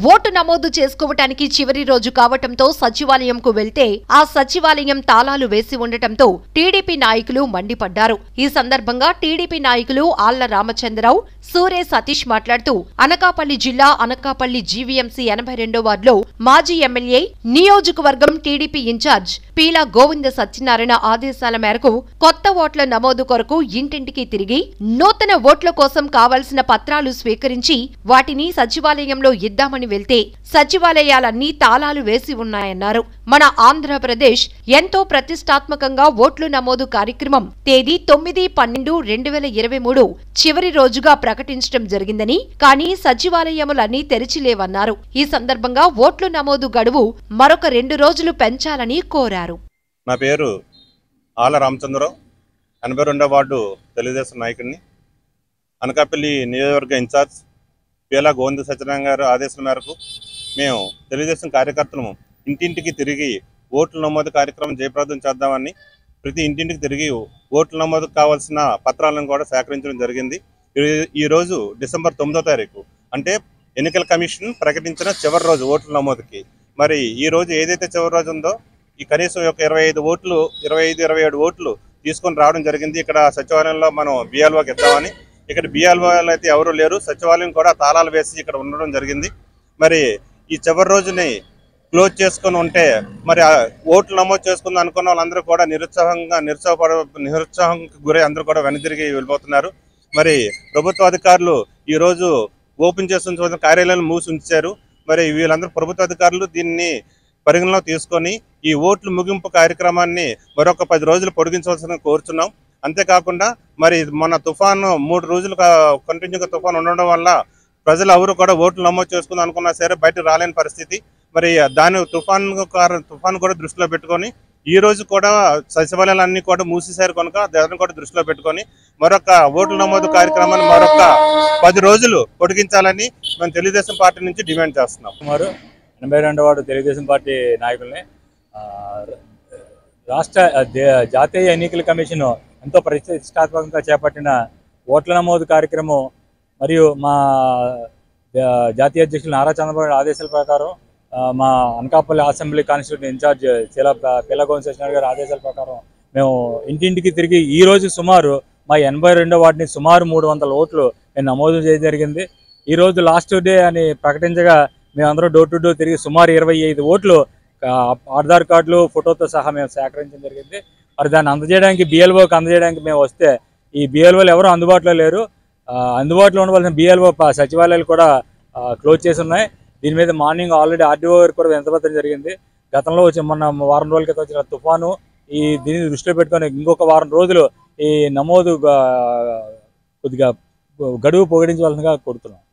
vote నమోదు చేసుకోవటానికి చివరి రోజు కావటంతో సచివాలయంకు వెళ్తే ఆ సచివాలయం తాళాలు వేసి ఉండటంతో టీడీపీ నాయకులు మండిపడ్డారు ఈ సందర్భంగా టీడీపీ నాయకులు ఆళ్ల రామచంద్రరావు సూరే సతీష్ మాట్లాడుతూ అనకాపల్లి జిల్లా అనకాపల్లి జీవీఎంసీ ఎనభై రెండో వార్డులో మాజీ ఎమ్మెల్యే నియోజకవర్గం టీడీపీ ఇన్ఛార్జ్ పీలా గోవింద సత్యనారాయణ ఆదేశాల మేరకు కొత్త ఓట్ల నమోదు కొరకు ఇంటింటికి తిరిగి నూతన ఓట్ల కోసం కావలసిన పత్రాలు స్వీకరించి వాటిని సచివాలయంలో ఇద్దామని వెళ్తే సచివాలయాలన్నీ తాళాలు వేసి ఉన్నాయన్నారు మన ఆంధ్రప్రదేశ్ ఎంతో ప్రతిష్టాత్మకంగా ఓట్లు నమోదు కార్యక్రమం తేదీ తొమ్మిది పన్నెండు రెండు వేల ఇరవై మూడు చివరి రోజుగా ప్రకటించడం జరిగిందని కానీ సచివాలయములన్నీ తెరిచిలేవన్నారు ఈ సందర్భంగా ఓట్లు నమోదు గడువు మరొక రెండు రోజులు పెంచాలని కోరారు నా పేరు ఆల రామచంద్రరావు ఎనభై రెండో వార్డు తెలుగుదేశం నాయకుడిని అనకాపల్లి నియోజకవర్గ ఇన్ఛార్జ్ పేలా గోవింద సత్యనారాయణ గారు ఆదేశాల మేరకు మేము తెలుగుదేశం కార్యకర్తలము ఇంటింటికి తిరిగి ఓట్ల నమోదు కార్యక్రమం జయప్రదం చేద్దామని ప్రతి ఇంటింటికి తిరిగి ఓట్ల నమోదుకు కావాల్సిన పత్రాలను కూడా సేకరించడం జరిగింది ఈ- ఈ రోజు డిసెంబర్ తొమ్మిదో తారీఖు అంటే ఎన్నికల కమిషన్ ప్రకటించిన చివరి రోజు ఓట్ల నమోదుకి మరి ఈ రోజు ఏదైతే చివరి రోజు ఉందో ఈ కనీసం ఒక ఇరవై ఐదు ఓట్లు ఇరవై ఐదు ఇరవై ఏడు ఓట్లు తీసుకొని రావడం జరిగింది ఇక్కడ సచివాలయంలో మనం బిఎల్ఓకి ఇద్దామని ఇక్కడ బిఎల్ఓలు అయితే ఎవరు లేరు సచివాలయం కూడా తాళాలు వేసి ఇక్కడ ఉండడం జరిగింది మరి ఈ చివరి రోజుని క్లోజ్ చేసుకొని ఉంటే మరి ఆ ఓట్లు నమోదు చేసుకుందాం అనుకున్న వాళ్ళందరూ కూడా నిరుత్సాహంగా నిరుత్సాహపడ నిరుత్సాహంకి గురై అందరూ కూడా వెనుదిరిగి వెళ్ళిపోతున్నారు మరి ప్రభుత్వ అధికారులు ఈ రోజు ఓపెన్ చేస్తున్న చూసిన కార్యాలయాలు మూసి ఉంచారు మరి వీళ్ళందరూ ప్రభుత్వ అధికారులు దీన్ని పరిగణలో తీసుకొని ఈ ఓట్లు ముగింపు కార్యక్రమాన్ని మరొక పది రోజులు పొడిగించవలసిన కోరుతున్నాం అంతేకాకుండా మరి మన తుఫాను మూడు రోజులు కంటిన్యూగా తుఫాను ఉండడం వల్ల ప్రజలు ఎవరు కూడా ఓట్లు నమోదు చేసుకుందాం అనుకున్నా సరే బయటకు రాలేని పరిస్థితి మరి దాని తుఫాన్ కారణం తుఫాన్ కూడా దృష్టిలో పెట్టుకొని ఈ రోజు కూడా సచివాలయాలన్నీ కూడా మూసేశారు కనుక దాన్ని కూడా దృష్టిలో పెట్టుకొని మరొక ఓట్ల నమోదు కార్యక్రమాన్ని మరొక పది రోజులు పొడిగించాలని మేము తెలుగుదేశం పార్టీ నుంచి డిమాండ్ చేస్తున్నాం కుమారు ఎనభై రెండవ వార్డు తెలుగుదేశం పార్టీ నాయకుల్ని ఆ, రాష్ట్ర దే- జాతీయ ఎన్నికల కమిషన్ ఎంతో ప్రతిష్టాత్మకంగా చేపట్టిన ఓట్ల నమోదు కార్యక్రమం మరియు మా జా- జాతీయ అధ్యక్షులు నారా చంద్రబాబు నాయుడు ఆదేశాల ప్రకారం ఆ, మా అనకాపల్లి అసెంబ్లీ కాన్స్టిట్యూషన్ ఇన్ఛార్జ్ చీల పిల్లగోన్ సత్యనారాయణ గారి ఆదేశాల ప్రకారం మేము ఇంటింటికి తిరిగి ఈ రోజు సుమారు మా ఎనభై రెండో వార్డుని సుమారు మూడు వందల ఓట్లు మేము నమోదు చేయడం జరిగింది ఈ రోజు లాస్ట్ డే అని ప్రకటించగా మేమందరం డోర్ టు డోర్ తిరిగి సుమారు ఇరవై ఐదు ఓట్లు ఆ, ఆధార్ కార్డులు ఫోటోతో సహా మేము సేకరించడం జరిగింది మరి దాన్ని అందజేయడానికి బిఎల్ఓకి అందజేయడానికి మేము వస్తే ఈ బిఎల్ఓలు ఎవరు అందుబాటులో లేరు ఆ, అందుబాటులో ఉండవలసిన బిఎల్ఓ సచివాలయాలు కూడా క్లోజ్ చేసి ఉన్నాయి దీని మీద మార్నింగ్ ఆల్రెడీ ఆర్డీఓ గారికి కూడా వింతపత్రం జరిగింది గతంలో వచ్చి మొన్న వారం రోజుల క్రితం వచ్చిన తుఫాను ఈ దీన్ని దృష్టిలో పెట్టుకొని ఇంకొక వారం రోజులు ఈ నమోదు ఆ, కొద్దిగా గడువు పొగిడించవలసిందిగా కోరుతున్నాం